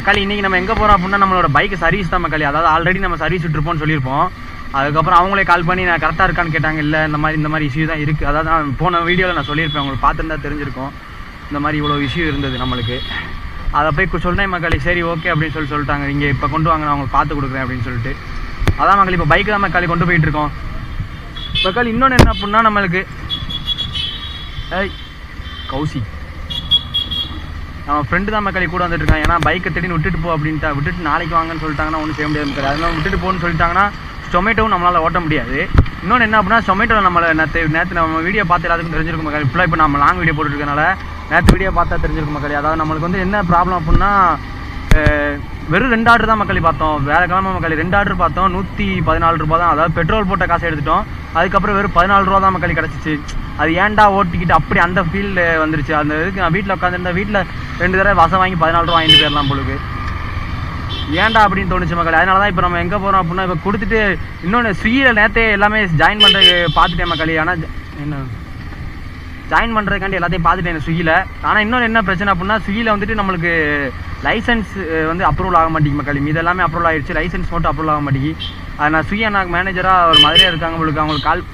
மக்களே இன்னைக்கு நம்ம எங்கே போகிறோம் அப்படின்னா நம்மளோட பைக் சர்வீஸ் தான் மக்களே அதாவது ஆல்ரெடி நம்ம சர்வீஸ் விட்டுருப்போம்னு சொல்லியிருப்போம் அதுக்கப்புறம் அவங்களே கால் பண்ணி நான் கரெக்டாக இருக்கான்னு கேட்டாங்க இல்லை இந்த மாதிரி இந்த மாதிரி இஷ்யூ தான் இருக்குது அதாவது நான் போன வீடியோவில் நான் சொல்லியிருப்பேன் உங்களுக்கு பார்த்துருந்தா தெரிஞ்சிருக்கும் இந்த மாதிரி இவ்வளோ இஷ்யூ இருந்தது நம்மளுக்கு அதை போய் கு- சொன்னேன் மக்களே சரி ஓகே அப்படின்னு சொல்லி சொல்லிட்டாங்க இங்கே இப்போ கொண்டு வாங்க நான் உங்களுக்கு பார்த்து கொடுக்குறேன் அப்படின்னு சொல்லிட்டு அதான் மக்களே இப்போ பைக் தான் மக்களே கொண்டு போயிட்டு இருக்கோம் மக்கள் இன்னொன்று என்ன அப்படின்னா நம்மளுக்கு ஏய் கௌசி நம்ம ஃப்ரெண்டு தான் மக்களே கூட வந்துட்டு இருக்கான் ஏன்னா பைக்கை திடீர்னு விட்டுட்டு போ அப்படின்ட்டு விட்டுட்டு நாளைக்கு வாங்கன்னு சொல்லிட்டாங்கன்னா ஒன்றும் செய்ய முடியாது மக்களே அதனால விட்டுட்டு போன்னு சொல்லிட்டாங்கன்னா டொமேட்டோவும் நம்மளால் ஓட்ட முடியாது இன்னொன்று என்ன அப்படின்னா டொமேட்டோவில் நம்மளை நேற்று நேற்று நம்ம வீடியோ பார்த்து எல்லாத்துக்கும் தெரிஞ்சிருக்கும் மக்களே ஃபுல்லாக இப்போ நம்ம லாங் வீடியோ போட்டுருக்கனால நேற்று வீடியோ பார்த்தா தெரிஞ்சிருக்கும் மக்களே அதாவது நம்மளுக்கு வந்து என்ன ப்ராப்ளம் அப்படின்னா அஹ், வெறும் ரெண்டு ஆர்டர் தான் மக்களே பார்த்தோம் வேற கிழமை மக்களே ரெண்டு ஆர்டர் பார்த்தோம் நூற்றி பதினாலு ரூபா தான் அதாவது பெட்ரோல் போட்ட காசை எடுத்துட்டோம் அதுக்கப்புறம் வெறும் பதினாலு ரூபா தான் மக்களே கிடச்சிச்சு அது ஏன்டா ஓட்டிக்கிட்டு அப்படி அந்த ஃபீல்டு வந்துருச்சு அந்த இதுக்கு நான் வீட்டில் உட்காந்துருந்தா வீட்டில் ரெண்டு தடவை வசம் வாங்கி பதினாலு ரூபா வாங்கிட்டு போயிடலாம் பொழுது ஏன்டா அப்படின்னு தோணுச்சு மக்களே அதனால தான் இப்போ நம்ம எங்கே போகிறோம் அப்படின்னா இப்போ கொடுத்துட்டு இன்னொன்று ஸ்வீயில் நேற்றே எல்லாமே ஜாயின் பண்ணுறது பார்த்துட்டேன் மக்களே ஆனால் ஜ- என்ன ஜாயின் பண்ணுறதுக்காண்டி எல்லாத்தையும் பார்த்துட்டேன் ஸ்விக்கியில் ஆனால் இன்னொன்று என்ன பிரச்சனை அப்படின்னா ஸ்விக்கியில் வந்துட்டு நம்மளுக்கு லைசன்ஸ் வந்து அப்ரூவல் ஆக மாட்டேங்குது மக்கள் மீது எல்லாமே அப்ரூவல் ஆயிடுச்சு லைசன்ஸ் மட்டும் அப்ரூவல் ஆக மாட்டேங்குது அது நான் ஸ்விக்கி அண்ணாக்கு மேனேஜராக ஒரு மதுரையாக இருக்காங்க உங்களுக்கு அவங்களுக்கு கால்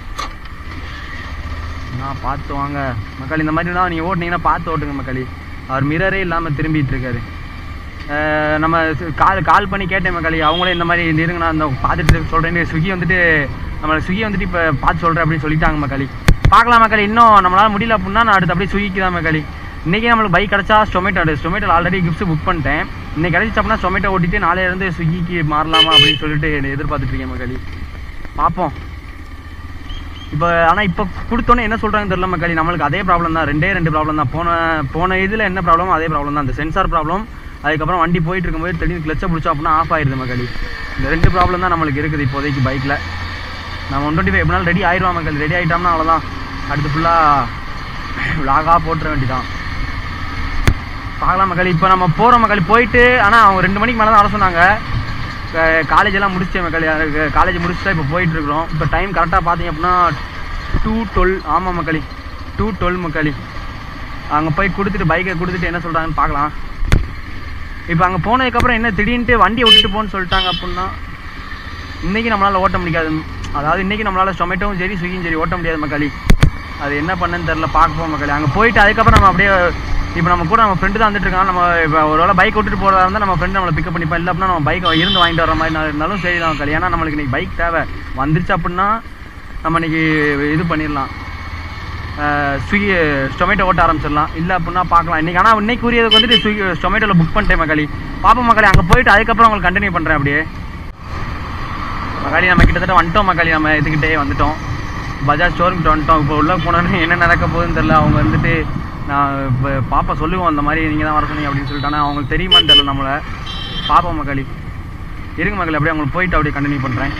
நான் பார்த்து வாங்க மக்கள் இந்த மாதிரி தான் நீங்கள் ஓட்டுனீங்கன்னா பார்த்து ஓட்டுங்க மக்களே அவர் மிரரே இல்லாமல் திரும்பிட்டு இருக்காரு அஹ் நம்ம கால் கால் பண்ணி கேட்டேன் மக்களே அவங்களே இந்த மாதிரி இந்த இருங்க நான் இந்த பார்த்துட்டு சொல்கிறேன் ஸ்விக்கி வந்துட்டு நம்ம ஸ்விக்கி வந்துட்டு இப்போ பார்த்து சொல்கிறேன் அப்படின்னு சொல்லிட்டாங்க மக்களே பார்க்கலாம் மக்களே இன்னும் நம்மளால் முடியல அப்படின்னா நான் அடுத்து அப்படியே ஸ்விக்கிக்கு தான் மக்களே இன்றைக்கி நம்மளுக்கு பைக் கிடச்சா Zomato Zomato already gifts book பண்ணிட்டேன் இன்னைக்கு கிடச்சிச்சு அப்படின்னா ஸ்டொமேட்டோ ஓட்டிட்டு நாளையில இருந்து ஸ்விக்கிக்கு மாறலாமா அப்படின்னு சொல்லிட்டு எதிர்பார்த்துட்டு இருக்கேன் மக்களே பார்ப்போம் இப்போ ஆனால் இப்போ கொடுத்தோன்னே என்ன சொல்கிறாங்கன்னு தெரியல மக்களே நம்மளுக்கு அதே ப்ராப்ளம் தான் ரெண்டே ரெண்டு ப்ராப்ளம் தான் போன போன இதில் என்ன ப்ராப்ளமோ அதே ப்ராப்ளம் தான் அந்த சென்சார் ப்ராப்ளம் அதுக்கப்புறம் வண்டி போயிட்டு இருக்கும்போது திடீர்னு கிளச்சை பிடிச்சோம் அப்படின்னா ஆஃப் ஆயிடுது மக்களே இந்த ரெண்டு ப்ராப்ளம் தான் நம்மளுக்கு இருக்குது இப்போதைக்கு பைக்கில் நம்ம ஒன் டுவெண்ட்டி ஃபைவ் எப்படினாலும் ரெடி ஆயிடுவா மக்கள் ரெடி ஆகிட்டோம்னா அவ்வளோதான் அடுத்து ஃபுல்லாக விலாகாக போட்டுற வேண்டியதான் பார்க்கலாம் மக்கள் இப்போ நம்ம போகிற மக்கள் போயிட்டு ஆனால் அவங்க ரெண்டு மணிக்கு மேலே தான் வர சொன்னாங்க காலேஜ் எல்லாம் முடிச்சேன் மக்கள் காலேஜ் முடிச்சுட்டு இப்போ போயிட்டு இருக்கிறோம் இப்போ டைம் கரெக்டாக பார்த்தீங்க அப்படின்னா டூ டுவெல் ஆமாம் மக்களி டூ டுவெல் மக்களி அங்கே போய் கொடுத்துட்டு பைக்கை கொடுத்துட்டு என்ன சொல்கிறாங்கன்னு பார்க்கலாம் இப்போ அங்கே போனதுக்கப்புறம் என்ன திடீர்னுட்டு வண்டியை விட்டுட்டு போன்னு சொல்லிட்டாங்க அப்படின்னா இன்னைக்கு நம்மளால் ஓட்ட முடியாது அதாவது இன்னைக்கு நம்மளால் டொமேட்டோவும் சரி ஸ்விக்கியும் சரி ஓட்ட முடியாது மக்களி அது என்ன பண்ணுன்னு தெரில பார்ப்போம் மக்களி அங்கே போயிட்டு அதுக்கப்புறம் நம்ம அப்படியே இப்போ நம்ம கூட நம்ம ஃப்ரெண்டு தான் வந்துட்டு இருக்கான் நம்ம இப்போ ஒரு வேளை பைக் விட்டுட்டு போகிறதா இருந்தால் நம்ம ஃப்ரெண்டு நம்மளை பிக்கப் பண்ணிப்போம் இல்லை அப்படின்னா நம்ம பைக் இருந்து வாங்கிட்டு வர மாதிரி நான் இருந்தாலும் சரி தான் மக்களி ஏன்னா நம்மளுக்கு இன்னைக்கு பைக் தேவை வந்துருச்சு அப்படின்னா நம்ம இன்னைக்கு இது பண்ணிடலாம் ஸ்விக்கி டொமேட்டோ ஓட்ட ஆரம்பிச்சிடலாம் இல்லை அப்படின்னா பார்க்கலாம் இன்னைக்கு ஆனால் இன்னைக்கு உரியதுக்கு வந்துட்டு ஸ்விக்கி டொமேட்டோவில் புக் பண்ணிட்டேன் மக்களி பாப்போம் மக்களி அங்கே போயிட்டு அதுக்கப்புறம் உங்களுக்கு கண்டினியூ பண்ணுறேன் அப்படியே மக்காளி நம்ம கிட்டத்தட்ட வந்துட்டோம் மக்காளி நம்ம இதுக்கிட்டே வந்துட்டோம் பஜாஜ் ஷோரூம் வந்துட்டோம் இப்போ உள்ள போனோன்னே என்ன நடக்க போகுதுன்னு தெரில அவங்க வந்துட்டு நான் இப்போ பாப்பா சொல்லுவோம் அந்த மாதிரி நீங்கள் தான் வர சொன்னீங்க அப்படின்னு சொல்லிட்டானா அவங்களுக்கு தெரியுமான்னு தெரில நம்மளை பாப்போம் மக்காளி இருங்க மக்களி அப்படியே அவங்களுக்கு போயிட்டு அப்படியே கண்டினியூ பண்ணுறேன்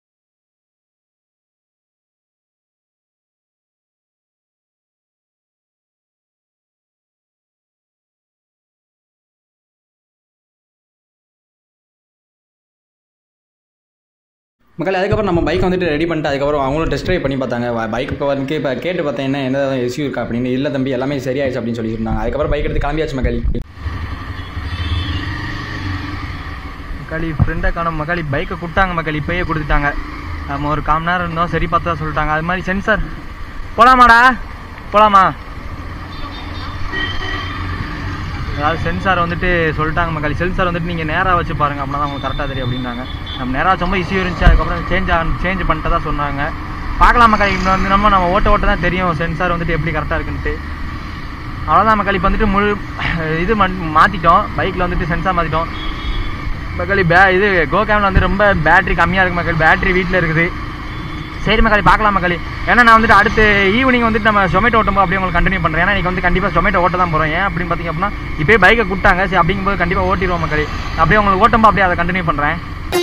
மக்கள் அதுக்கப்புறம் நம்ம பைக் வந்துட்டு ரெடி பண்ணிட்டு அதுக்கப்புறம் அவங்களும் டெஸ்ட் ட்ரைவ் பண்ணி பார்த்தாங்க பைக் வந்து இப்போ கேட்டு பார்த்தேன் என்ன என்ன இஷ்யூ இருக்கா அப்படின்னு இல்லை தம்பி எல்லாமே சரியாயிடுச்சு அப்படின்னு சொல்லி சொன்னாங்க அதுக்கப்புறம் பைக் எடுத்து கிளம்பியாச்சு மக்கள் மக்காளி ஃப்ரெண்டை காணும் மக்காளி பைக்கை கொடுத்தாங்க மக்காளி இப்பயே கொடுத்துட்டாங்க நம்ம ஒரு காம நேரம் இருந்தோம் சரி பார்த்தா சொல்லிட்டாங்க அது மாதிரி சென்சார் போலாமாடா போலாமா அதாவது சென்சார் வந்துட்டு சொல்லிட்டாங்க மக்காளி சென்சார் வந்துட்டு நீங்கள் நேராக வச்சு பாருங்க அப்படின்னா தான் உங்களுக்கு கரெக்டாக தெரியும் அப்படின்னாங்க நம்ம நேராக வச்சோம்போ இஷ்யூ இருந்துச்சு அதுக்கப்புறம் சேஞ்ச் ஆக சேஞ்ச் பண்ணிட்டு தான் சொன்னாங்க பார்க்கலாம் மக்காளி இன்னும் வந்து நம்ம நம்ம ஓட்ட ஓட்ட தான் தெரியும் சென்சார் வந்துட்டு எப்படி கரெக்டாக இருக்குன்ட்டு அவ்வளோதான் மக்கள் இப்போ வந்துட்டு முழு இது மாற்றிட்டோம் பைக்கில் வந்துட்டு சென்சார் மாற்றிட்டோம் மக்களி பே இது கோ கேமில் வந்து ரொம்ப பேட்டரி கம்மியாக இருக்கு மக்கள் பேட்டரி வீட்டில் இருக்குது சரி மக்களி பார்க்கலாம் மக்களி ஏன்னா நான் வந்துட்டு அடுத்து ஈவினிங் வந்துட்டு நம்ம ஜொமேட்டோ ஓட்டும்போது அப்படியே உங்களுக்கு கண்டினியூ பண்ணுறேன் ஏன்னா இன்னைக்கு வந்து கண்டிப்பாக ஜொமேட்டோ ஓட்ட தான் போகிறோம் ஏன் அப்படின்னு பார்த்தீங்க அப்படின்னா இப்போயே பைக்கை கொடுத்தாங்க சரி அப்படிங்கும்போது கண்டிப்பாக ஓட்டிடுவோம் மக்களி அப்படியே உங்களுக்கு ஓட்டும்போது அப்படியே அதை கண்டினியூ பண்ணுறேன்